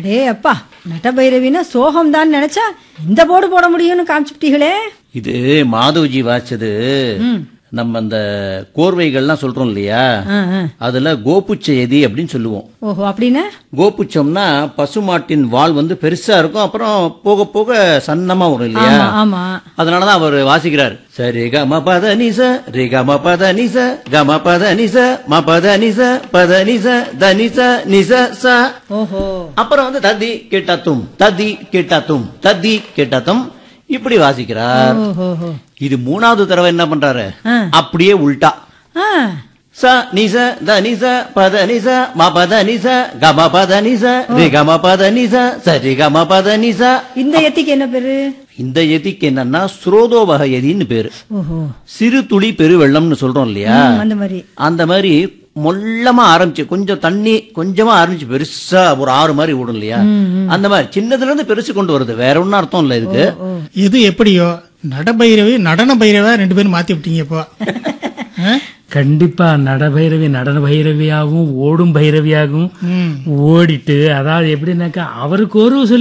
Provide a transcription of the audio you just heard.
அடே அப்பா நட்டபைரவினா சோகம் தான் நினைச்சா இந்த போர்டு போட முடியும்னு காமிச்சுட்டீங்களே இது மாதவஜி வாச்சது நம்ம அந்த கோர்வைகள்லாம் சொல்றோம் இல்லையா ஆ, ஆ. அதுல கோப்புச்செய்தி அப்படின்னு சொல்லுவோம் ஓஹோ அப்படின்னா கோப்புச்சம்னா பசுமாட்டின் வால் வந்து பெருசா இருக்கும் அப்புறம் போக போக சன்னமா வரும் இல்லையா ஆமா ஆமா அதனாலதான் அவர் வாசிக்கிறார் சரி கம பத நிச ரி கம பத நிச கம பத நிச ம பத நிச பத நிச த நிச நிச ச ஓஹோ அப்புறம் வந்து ததி கேட்டாத்தும் ததி கேட்டாத்தும் ததி கேட்டாத்தும் இப்படி வாசிக்கிறார் ஓஹோ இது மூணாவது தடவை என்ன பண்றாரு ஆ. அப்படியே உல்டா ஆ ச நிச த நிச பத நிச ம பத நிச கம பத நிச ரி கம பத நிச சரி கம பத நிச இந்த எத்திக்கு என்ன பேரு இந்த எதிக்கு என்னன்னா ஸ்ரோதோபக எதின்னு பேரு ஓஹோ சிறு துளி பெருவெள்ளம்னு சொல்றோம் இல்லையா ம், அந்த மாதிரி அந்த மாதிரி மொல்லமா ஆரம்பிச்சு கொஞ்சம் தண்ணி கொஞ்சமா ஆரம்பிச்சு பெருசா ஒரு ஆறு மாதிரி விடும் இல்லையா அந்த மாதிரி சின்னதுல இருந்து பெருசு கொண்டு வருது வேற ஒன்னும் அர்த்தம் இல்ல இதுக்கு எது எப்படியோ நடபைரவி நடன பைரவா ரெண்டு பேரும் மாத்தி விட்டீங்க இப்போ ஆ? கண்டிப்பா நடபைரவி நடன பைரவியாகவும் ஓடும் பைரவியாகவும் ம் ஓடிட்டு அதாவது எப்படின்னாக்கா அவருக்கு ஒரு சொல்லி